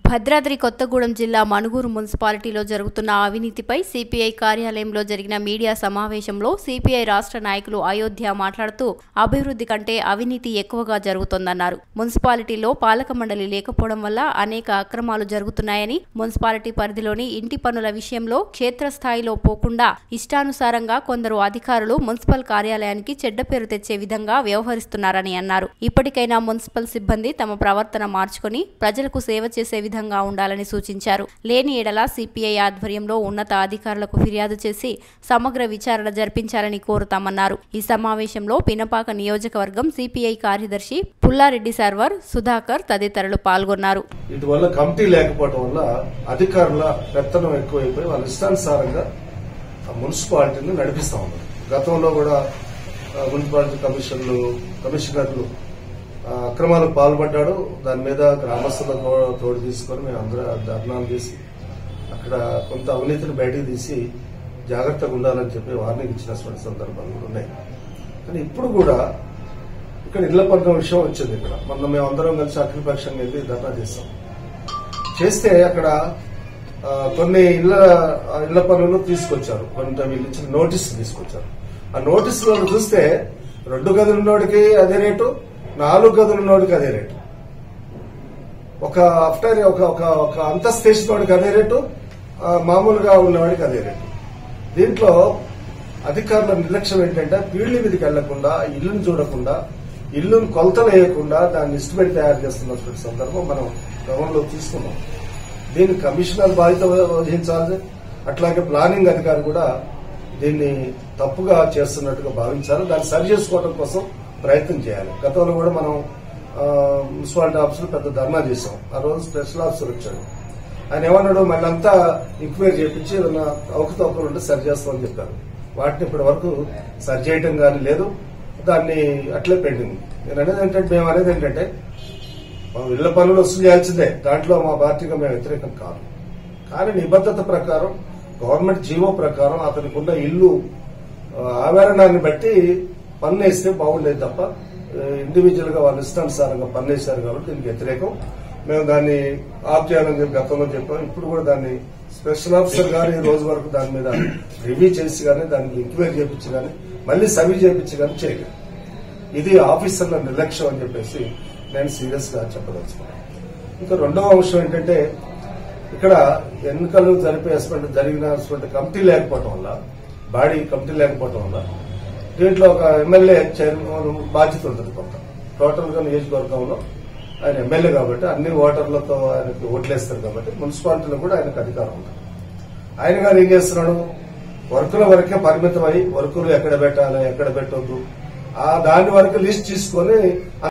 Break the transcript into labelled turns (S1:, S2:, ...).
S1: భద్రాద్రి కొత్తగూడెం జిల్లా మణుగూరు మున్సిపాలిటీలో జరుగుతున్న అవినీతిపై సిపిఐ కార్యాలయంలో జరిగిన మీడియా సమావేశంలో సిపిఐ రాష్ట్ర నాయకులు అయోధ్య మాట్లాడుతూ అభివృద్ధి కంటే అవినీతి ఎక్కువగా జరుగుతోందన్నారు మున్సిపాలిటీలో పాలక మండలి లేకపోవడం వల్ల అనేక అక్రమాలు జరుగుతున్నాయని మున్సిపాలిటీ పరిధిలోని ఇంటి పనుల విషయంలో క్షేత్రస్థాయిలో పోకుండా ఇష్టానుసారంగా కొందరు అధికారులు మున్సిపల్ కార్యాలయానికి చెడ్డ పేరు తెచ్చే విధంగా వ్యవహరిస్తున్నారని అన్నారు ఇప్పటికైనా మున్సిపల్ సిబ్బంది తమ ప్రవర్తన మార్చుకొని ప్రజలకు సేవ చేసే విధంగా ఉండాలని సూచించారు లేని ఎడల సిపిఐ ఆధ్వర్యంలో ఉన్నత అధికారులకు ఫిర్యాదు చేసి సమగ్ర విచారణ జరిపించాలని కోరుతామన్నారు ఈ సమావేశంలో పినపాక నియోజకవర్గం సిపిఐ కార్యదర్శి పుల్లారెడ్డి సర్వర్ సుధాకర్ తదితరులు పాల్గొన్నారు
S2: వీటి వల్ల కమిటీ లేకపోవడం వల్ల అధికారుల పెత్తనం ఎక్కువైపోయి వాళ్ళ ఇష్టానుసారంగా ఆ మున్సిపాలిటీని నడిపిస్తా ఉన్నారు గతంలో కూడా ఆ, మున్సిపాలిటీ కమిషన్లు కమిషనర్లు ఆ, అక్రమాలకు పాల్పడ్డాడు దాని మీద గ్రామస్తుల తో- తోడు తీసుకొని మేము అందరూ ధర్నాలు చేసి అక్కడ కొంత అవినీతిని బయటకు తీసి జాగ్రత్తగా ఉండాలని చెప్పి వార్నింగ్ ఇచ్చినటువంటి సందర్భాలు కూడా ఉన్నాయి కానీ ఇప్పుడు కూడా ఇక్కడ ఇళ్ల పన్ను విషయం వచ్చింది ఇక్కడ మొన్న మేము అందరం కలిసి అఖిలపక్షంగా వెళ్ళి ధర్నా చేస్తాం చేస్తే అక్కడ ఆ, కొన్ని ఇళ్ల ఆ, ఇళ్ల పనులు తీసుకొచ్చారు కొంత వీళ్ళు ఇచ్చిన నోటీస్ తీసుకొచ్చారు ఆ నోటీసులో చూస్తే రెండు గదులు ఉన్నోడికి అదే రేటు నాలుగు గదులు ఉన్నోడికి అదే రేటు ఒక ఆఫ్టర్ ఒక ఒక ఒక అంతస్తు వేసినోడికి అదే రేటు ఆ, మామూలుగా ఉన్నవాడికి అదే రేటు దీంట్లో అధికారుల నిర్లక్ష్యం ఏంటంటే పీళ్ల మీదకి వెళ్లకుండా ఇల్లును చూడకుండా ఇల్లును కొలతలు వేయకుండా దాన్ని ఇష్టపడి తయారు చేస్తున్నటువంటి సందర్భం మనం గమనంలో తీసుకున్నాం దీన్ని కమిషనర్ బాధ్యత వహించాలి అట్లాగే ప్లానింగ్ అధికారి కూడా దీన్ని తప్పుగా చేస్తున్నట్టుగా భావించాలి దాన్ని సరి చేసుకోవడం కోసం ప్రయత్నం చేయాలి గతంలో కూడా మనం ఆ, మున్సిపాలిటీ ఆఫీసులో పెద్ద ధర్నా చేశాం ఆ రోజు స్పెషల్ ఆఫీసర్ వచ్చాడు ఆయన ఏమన్నాడు మళ్ళీ అంతా ఎంక్వైరీ చేయించి ఏదైనా అవకతవకలు ఉంటే సరి చేస్తామని చెప్పారు వాటిని ఇప్పటి వరకు సరి చేయటం కానీ లేదు దాన్ని అట్లే పెండింగ్ నేను అనేది ఏంటంటే మేము అనేది ఏంటంటే మా ఇళ్ల పనులు వసూలు చేయాల్సిందే దాంట్లో మా పార్టీగా మేము వ్యతిరేకం కాదు కానీ నిబద్ధత ప్రకారం గవర్నమెంట్ జీవో ప్రకారం అతనికి ఉన్న ఇల్లు ఆ, ఆవరణాన్ని బట్టి పన్ను వేస్తే బాగుండేది తప్ప ఇండివిజువల్ గా వాళ్ళు ఇష్టానుసారంగా పన్ను వేశారు కాబట్టి దీనికి వ్యతిరేకం మేము దాన్ని ఆఫ్ చేయాలని చెప్పి గతంలో చెప్పాం ఇప్పుడు కూడా దాన్ని స్పెషల్ ఆఫీసర్ గారు ఈ రోజు వరకు దాని మీద రివ్యూ చేసి కానీ దాన్ని ఎంక్వైరీ చేపించి కానీ మళ్ళీ సర్వీ చేపించి కానీ చేయలేదు ఇది ఆఫీసర్ల నిర్లక్ష్యం అని చెప్పేసి నేను సీరియస్ గా చెప్పదలుచుకున్నాను ఇంకా రెండవ అంశం ఏంటంటే ఇక్కడ ఎన్నికలు జరిపేటువంటి జరిగినటువంటి కమిటీ లేకపోవటం వల్ల బాడీ కమిటీ లేకపోవటం వల్ల దీంట్లో ఒక ఎమ్మెల్యే చైర్మన్ బాధ్యత ఉంటుంది కొంత టోటల్ గా నియోజకవర్గంలో ఆయన ఎమ్మెల్యే కాబట్టి అన్ని ఓటర్లతో ఆయనకి ఓట్లేస్తారు కాబట్టి మున్సిపాలిటీలో కూడా ఆయనకు అధికారం ఉంది ఆయన గారు ఏం చేస్తున్నాడు వర్కుల వరకే పరిమితమై వర్కులు ఎక్కడ పెట్టాలి ఎక్కడ పెట్టొద్దు ఆ దాని వరకు లిస్ట్ తీసుకొని